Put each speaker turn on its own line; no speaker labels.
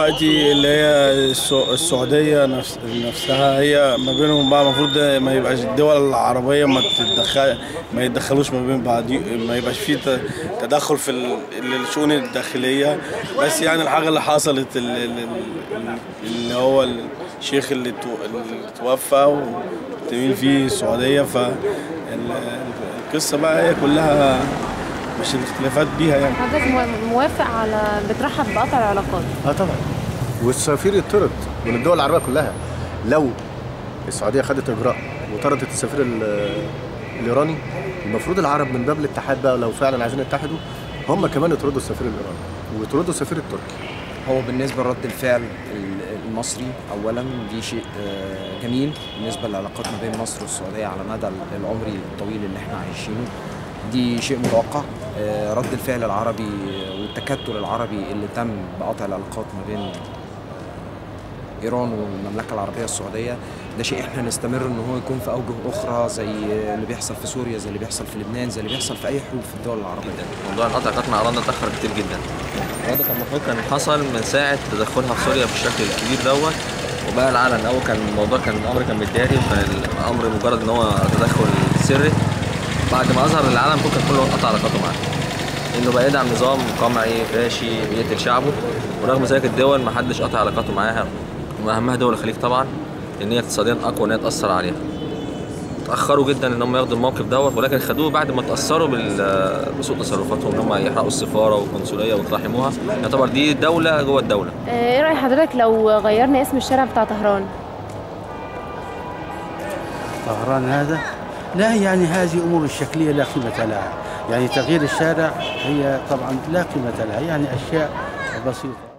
دلوقتي اللي هي السع- السعوديه نفس نفسها هي ما بينهم بقى المفروض ما يبقاش الدول العربيه ما تتدخل ما يتدخلوش ما بين بعض ما يبقاش في ت- تدخل في ال- الشؤون الداخليه بس يعني الحاجه اللي حصلت ال- ال- ال- اللي هو الشيخ اللي تو- اللي توفى وتمين فيه السعوديه فالقصه بقى هي كلها مش الاختلافات بيها يعني
حضرتك مو- موافق على بترحب بقطع العلاقات
اه طبعا والسفير يطرد من الدول العربيه كلها لو السعوديه خدت اجراء وطردت السفير ال- الايراني المفروض العرب من باب الاتحاد بقى لو فعلا عايزين يتحدوا هم كمان يطردوا السفير الايراني ويطردوا السفير التركي
هو بالنسبة لرد الفعل ال- المصري أولا دي شيء آه، جميل بالنسبة للعلاقات ما بين مصر والسعودية على مدى العمر الطويل اللي احنا عايشينه دي شيء متوقع آه، رد الفعل العربي والتكتل العربي اللي تم بقطع العلاقات ما بين ايران والمملكه العربيه السعوديه ده شيء احنا نستمر ان هو يكون في اوجه اخرى زي اللي بيحصل في سوريا زي اللي بيحصل في لبنان زي اللي بيحصل في اي حروب في الدول العربيه
موضوع القطع علاقات مع ايران ده اتاخر كتير جدا وده كان المفروض كان حصل من ساعه تدخلها في سوريا بالشكل الكبير دوت وبقى العلن اول كان الموضوع كان الامر كان متداري وكان الامر مجرد ان هو تدخل سري بعد ما اظهر العالم كله كان كله قطع علاقاته معاه انه بقى يدعم نظام قمعي فاشي بيقتل شعبه ورغم ذلك الدول ما حدش قطع علاقاته معاها واهمها دول الخليج طبعا لان هي اقتصاديا اقوى ان هي تاثر عليها اتاخروا جدا ان هم ياخدوا الموقف دوت ولكن خدوه بعد ما تاثروا بال- بسوء تصرفاتهم ان هم يحرقوا السفاره والقنصليه ويقتحموها يعتبر دي دوله جوه الدوله
ايه رأي حضرتك لو غيرنا اسم الشارع بتاع طهران
طهران هذا لا يعني هذه أمور الشكلية لا قيمة لها يعني تغيير الشارع هي طبعا لا قيمة لها يعني أشياء بسيطة